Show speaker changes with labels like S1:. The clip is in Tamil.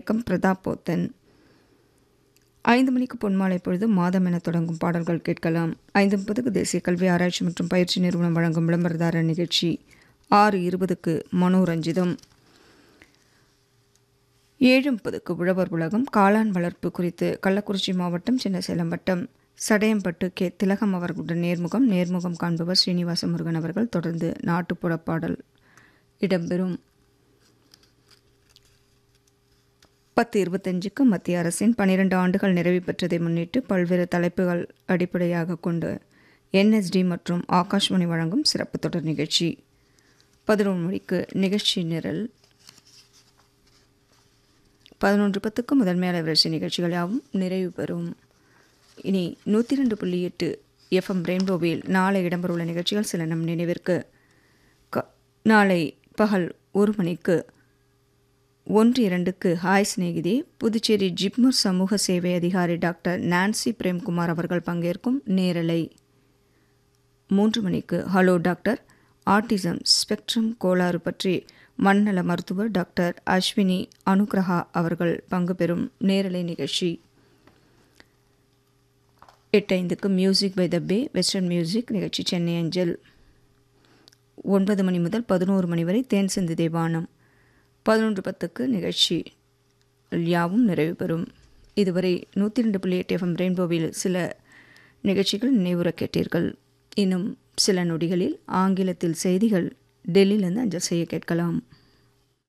S1: இயக்கம் பிரதாப் போத்தன் ஐந்து மணிக்கு பொன்மாலை பொழுது மாதம் என தொடங்கும் பாடல்கள் கேட்கலாம் ஐந்து முப்பதுக்கு தேசிய கல்வி ஆராய்ச்சி மற்றும் பயிற்சி நிறுவனம் வழங்கும் விளம்பரதார நிகழ்ச்சி ஆறு இருபதுக்கு மனோரஞ்சிதம் ஏழு முப்பதுக்கு உழவர் உலகம் காளான் வளர்ப்பு குறித்து கள்ளக்குறிச்சி மாவட்டம் சின்னசேலம் வட்டம் சடையம்பட்டு கே திலகம் அவர்களுடன் நேர்முகம் நேர்முகம் காண்பவர் ஸ்ரீனிவாச முருகன் அவர்கள் தொடர்ந்து நாட்டுப்புற பாடல் இடம்பெறும் பத்து இருபத்தஞ்சுக்கு மத்திய அரசின் பனிரெண்டு ஆண்டுகள் நிறைவு பெற்றதை முன்னிட்டு பல்வேறு தலைப்புகள் அடிப்படையாக கொண்டு என்எஸ்டி மற்றும் ஆகாஷ்வாணி வழங்கும் சிறப்பு தொடர் நிகழ்ச்சி பதினொன்று மணிக்கு நிகழ்ச்சி நிரல் பதினொன்று பத்துக்கு முதன்மை அலைவரிசை நிகழ்ச்சிகள் யாவும் நிறைவு பெறும் இனி நூற்றி ரெண்டு புள்ளி எட்டு எஃப்எம் ரெயின்போவில் நாளை இடம்பெறவுள்ள நிகழ்ச்சிகள் சில நம் நினைவிற்கு க நாளை பகல் ஒரு மணிக்கு ஒன்று இரண்டுக்கு ஹாய் சிநேகிதே புதுச்சேரி ஜிப்மர் சமூக சேவை அதிகாரி டாக்டர் நான்சி பிரேம்குமார் அவர்கள் பங்கேற்கும் நேரலை மூன்று மணிக்கு ஹலோ டாக்டர் ஆட்டிசம் ஸ்பெக்ட்ரம் கோளாறு பற்றி மண்ணல மருத்துவர் டாக்டர் அஸ்வினி அனுகிரகா அவர்கள் பங்கு பெறும் நேரலை நிகழ்ச்சி எட்டு ஐந்துக்கு music by the bay western music நிகழ்ச்சி சென்னை அஞ்சல் ஒன்பது மணி முதல் பதினோரு மணி வரை தேன் சிந்து தேவானம் பதினொன்று பத்துக்கு நிகழ்ச்சி யாவும் நிறைவு பெறும் இதுவரை நூற்றி ரெண்டு புள்ளி எட்டு எஃப்எம் ரெயின்போவில் சில நிகழ்ச்சிகள் நினைவுற கேட்டீர்கள் இன்னும் சில நொடிகளில் ஆங்கிலத்தில் செய்திகள் டெல்லியிலிருந்து அஞ்சல் செய்ய கேட்கலாம்